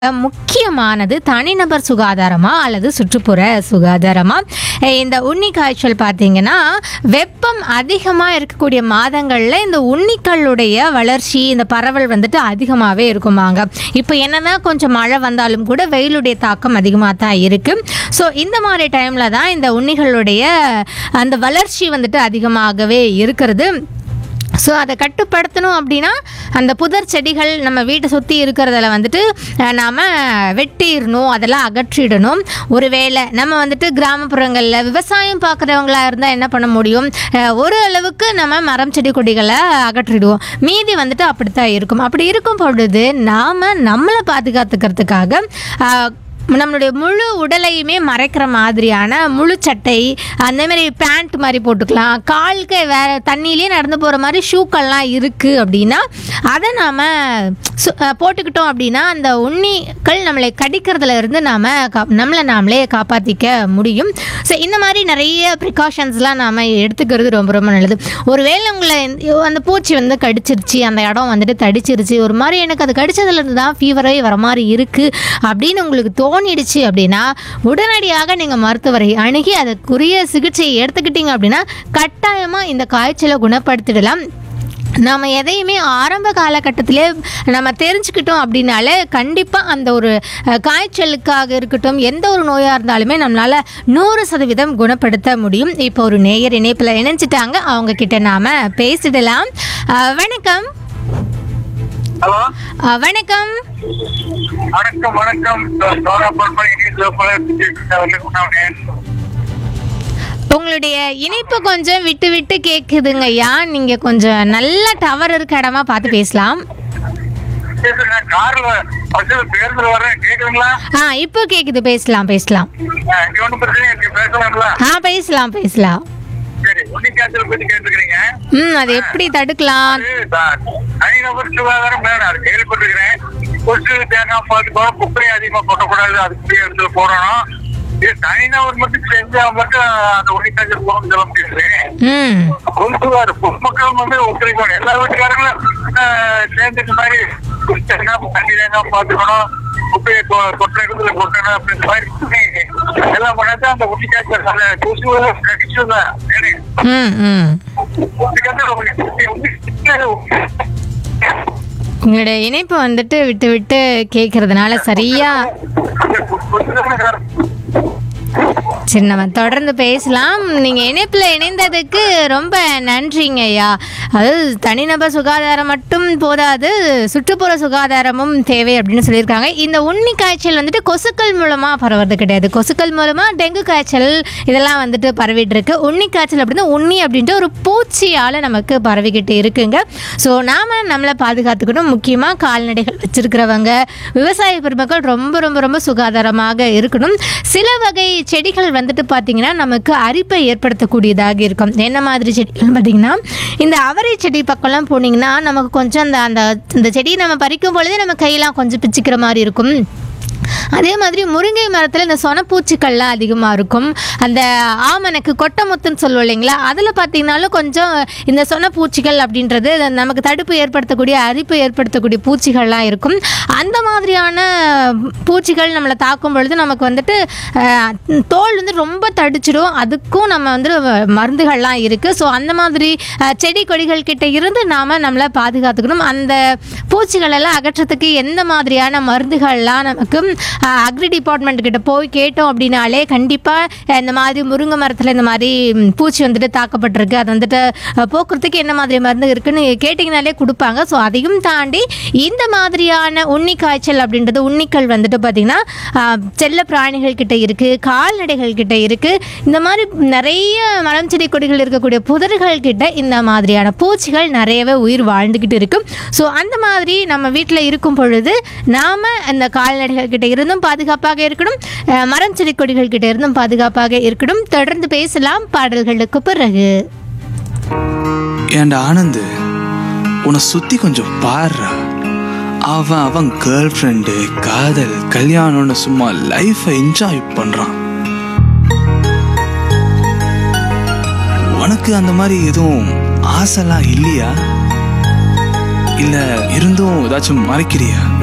முக்கியமானது தனிநபர் சுகாதாரமா அல்லது சுற்றுப்புற சுகாதாரமா அஹ் இந்த உண்ணி காய்ச்சல் பார்த்தீங்கன்னா வெப்பம் அதிகமாக இருக்கக்கூடிய மாதங்களில் இந்த உண்ணிக்களுடைய வளர்ச்சி இந்த பரவல் வந்துட்டு அதிகமாகவே இருக்குமாங்க இப்போ என்னதான் கொஞ்சம் மழை வந்தாலும் கூட வெயிலுடைய தாக்கம் அதிகமாக தான் இருக்கு ஸோ இந்த மாதிரி டைமில் தான் இந்த உண்ணிகளுடைய அந்த வளர்ச்சி வந்துட்டு அதிகமாகவே இருக்கிறது ஸோ அதை கட்டுப்படுத்தணும் அப்படின்னா அந்த புதர் செடிகள் நம்ம வீட்டை சுற்றி இருக்கிறதுல வந்துட்டு அஹ், நாம வெட்டிடணும் அதெல்லாம் அகற்றிடணும் ஒருவேளை நம்ம வந்துட்டு கிராமப்புறங்களில் விவசாயம் பார்க்குறவங்களா இருந்தால் என்ன பண்ண முடியும் அஹ், ஒரு அளவுக்கு நம்ம மரம் செடி கொடிகளை அகற்றிடுவோம் மீதி வந்துட்டு அப்படித்தான் இருக்கும் அப்படி இருக்கும் பொழுது நாம் நம்மளை பாதுகாத்துக்கிறதுக்காக அஹ், நம்மளுடைய முழு உடலையுமே மறைக்கிற மாதிரியான முழு சட்டை அந்த மாதிரி பேண்ட் மாதிரி போட்டுக்கலாம் காலுக்கு வேற தண்ணியிலே நடந்து போகிற மாதிரி ஷூக்கள்லாம் இருக்குது அப்படின்னா அதை நாம் போட்டுக்கிட்டோம் அப்படின்னா அந்த உண்ணிகள் நம்மளை கடிக்கிறதுல இருந்து நாம் கா நம்மளை நாமளே காப்பாற்றிக்க முடியும் ஸோ இந்த மாதிரி நிறைய ப்ரிகாஷன்ஸ்லாம் நாம் எடுத்துக்கிறது ரொம்ப ரொம்ப நல்லது ஒருவேளை உங்களை இந்த- அந்த பூச்சி வந்து கடிச்சிருச்சு அந்த இடம் வந்துட்டு தடிச்சிருச்சு ஒரு மாதிரி எனக்கு அது கடிச்சதுலேருந்து தான் ஃபீவரே வர மாதிரி இருக்குது அப்படின்னு உங்களுக்கு தோணிடுச்சு அப்படின்னா உடனடியாக நீங்கள் மருத்துவரை அணுகி அதுக்குரிய சிகிச்சையை எடுத்துக்கிட்டீங்க அப்படின்னா கட்டாயமாக இந்த காய்ச்சலை குணப்படுத்திடலாம் நாம் எதையுமே ஆரம்ப காலகட்டத்திலே நம்ம தெரிஞ்சுக்கிட்டோம் அப்படின்னாலே கண்டிப்பாக அந்த ஒரு அஹ், காய்ச்சலுக்காக இருக்கட்டும் எந்த ஒரு நோயாக இருந்தாலுமே நம்மளால் நூறு சதவீதம் குணப்படுத்த முடியும் இப்போ ஒரு நேயர் இணைப்பில் இணைஞ்சிட்டாங்க அவங்க கிட்ட நாம் பேசிடலாம் அஹ், வணக்கம் ஹலோ அஹ், வணக்கம் வணக்கம் வணக்கம் சோரா பொன்மணி உங்களுடைய இணைப்பு கொஞ்சம் விட்டு விட்டு கேட்குதுங்க ஐயா நீங்கள் கொஞ்சம் நல்ல டவர் இருக்க இடமா பார்த்து பேசலாம் நான் கார்ல பஸ்ல பேருந்துல வரேன் கேக்குதுங்களா ஆ இப்போ கேட்குது பேசலாம் பேசலாம் இங்க ஒன்றும் பிரச்சனை இருக்கு பேசலாம்ல ஆ பேசலாம் பேசலாம் சரி உன்னிக்காய்ச்சல் பத்தி கேட்டுக்கிறீங்க ம் அது எப்படி தடுக்கலாம் அது தான் தனிநபர் சுகாதாரம் வேணும் அது கேள்விப்பட்டிருக்கிறேன் கொசு தேங்காய் பார்த்துக்கோ குப்பையை அதிகமா போடக்கூடாது அதுக்குரிய இடத்துல போடணும் இது தனிநபர் மட்டும் செஞ்சா மட்டும் அந்த உன்னிக்காய்ச்சல் போகணும்னு சொல்ல முடியாது ம் பொதுவாக பொதுமக்கள் வந்து ஒத்துழைக்கணும் எல்லா வீட்டுக்காரங்களும் ஆஹ், சேர்ந்துட்டு மாதிரி தேங்காய் தண்ணி தேங்காய் பார்த்துக்கணும் குப்பையை கொ- கொட்டுற இடத்துல கொட்டணும் அப்படின்ற மாதிரி எல்லாம் பண்ணாதான் அந்த உச்சிக்காய்ச்சல் அந்த கொசு கடிச்சதுதான் ம் ம் உங்களுடைய இணைப்பு வந்துட்டு விட்டு விட்டு கேட்கறதுனால சரியா சரி நம்ம தொடர்ந்து பேசலாம் நீங்கள் இணைப்பில் இணைந்ததுக்கு ரொம்ப நன்றிங்க ஐயா அதாவது தனிநபர் சுகாதாரம் மட்டும் போதாது சுற்றுப்புற சுகாதாரமும் தேவை அப்படின்னு சொல்லியிருக்காங்க இந்த உண்ணி காய்ச்சல் வந்துட்டு கொசுக்கள் மூலமாக பரவுறது கிடையாது கொசுக்கள் மூலமாக டெங்கு காய்ச்சல் இதெல்லாம் வந்துட்டு பரவிட்டு இருக்கு உண்ணி காய்ச்சல் அப்படின்னா உண்ணி அப்படின்ட்டு ஒரு பூச்சியால் நமக்கு பரவிக்கிட்டு இருக்குங்க ஸோ நாம் நம்மளை பாதுகாத்துக்கணும் முக்கியமாக கால்நடைகள் வச்சிருக்கிறவங்க விவசாய பெருமக்கள் ரொம்ப ரொம்ப ரொம்ப சுகாதாரமாக இருக்கணும் சில வகை செடிகள் வந்துட்டு பார்த்தீங்கன்னா நமக்கு அரிப்பை ஏற்படுத்தக்கூடியதாக இருக்கும் என்ன மாதிரி செடிகள் பார்த்தீங்கன்னா இந்த அவரை செடி பக்கம்லாம் போனீங்கன்னா நமக்கு கொஞ்சம் அந்த அந்த இந்த செடியை நம்ம பறிக்கும் பொழுதே நம்ம கையெல்லாம் கொஞ்சம் பிச்சுக்கிற மாதிரி இருக்கும் அதே மாதிரி முருங்கை மரத்தில் இந்த சொனப்பூச்சிக்கள்லாம் அதிகமாக இருக்கும் அந்த ஆமணக்கு கொட்டமுத்துன்னு சொல்லுவோம் இல்லைங்களா அதில் பார்த்தீங்கன்னாலும் கொஞ்சம் இந்த சொனப்பூச்சிகள் அப்படின்றது நமக்கு தடுப்பு ஏற்படுத்தக்கூடிய அரிப்பு ஏற்படுத்தக்கூடிய பூச்சிகள்லாம் இருக்கும் அந்த மாதிரியான பூச்சிகள் நம்மளை தாக்கும் பொழுது நமக்கு வந்துட்டு அஹ், தோல் வந்து ரொம்ப தடிச்சிடும் அதுக்கும் நம்ம வந்து மருந்துகள்லாம் இருக்குது ஸோ அந்த மாதிரி அஹ், செடி கொடிகள் கிட்ட இருந்து நாம் நம்மளை பாதுகாத்துக்கணும் அந்த பூச்சிகள் எல்லாம் அகற்றத்துக்கு எந்த மாதிரியான மருந்துகள்லாம் நமக்கு அக்ரி டிபார்ட்மெண்ட் கிட்ட போய் கேட்டோம் அப்படின்னாலே கண்டிப்பாக இந்த மாதிரி முருங்கை மரத்தில் இந்த மாதிரி ம், பூச்சி வந்துட்டு தாக்கப்பட்டிருக்கு அது வந்துட்டு அஹ், போக்குறதுக்கு என்ன மாதிரி மருந்து இருக்குன்னு கேட்டிங்கனாலே கொடுப்பாங்க ஸோ அதையும் தாண்டி இந்த மாதிரியான உண்ணி காய்ச்சல் அப்படின்றது உண்ணிக்கள் வந்துட்டு பார்த்திங்கன்னா செல்ல பிராணிகள் கிட்ட இருக்குது கால்நடைகள் கிட்ட இருக்குது இந்த மாதிரி நிறைய மரம் செடி கொடிகள் இருக்கக்கூடிய புதர்கள் கிட்ட இந்த மாதிரியான பூச்சிகள் நிறையவே உயிர் வாழ்ந்துக்கிட்டு இருக்கும் ஸோ அந்த மாதிரி நம்ம வீட்டில் இருக்கும் பொழுது நாம் அந்த கால்நடைகள் கிட்ட இருந்தும் பாதுகாப்பாக இருக்கணும் அஹ், மரம் செடி கொடிகள் கிட்ட இருந்தும் பாதுகாப்பாக இருக்கணும் தொடர்ந்து பேசலாம் பாடல்களுக்கு பிறகு ஏன்டா ஆனந்து உன்னை சுத்தி கொஞ்சம் பாருடா அவன் அவன் கேர்ள் ஃப்ரெண்டு காதல் கல்யாணம்னு சும்மா லைஃபை என்ஜாய் பண்றான் உனக்கு அந்த மாதிரி எதுவும் ஆசைலாம் இல்லையா இல்ல இருந்தும் ஏதாச்சும் மறைக்கிறியா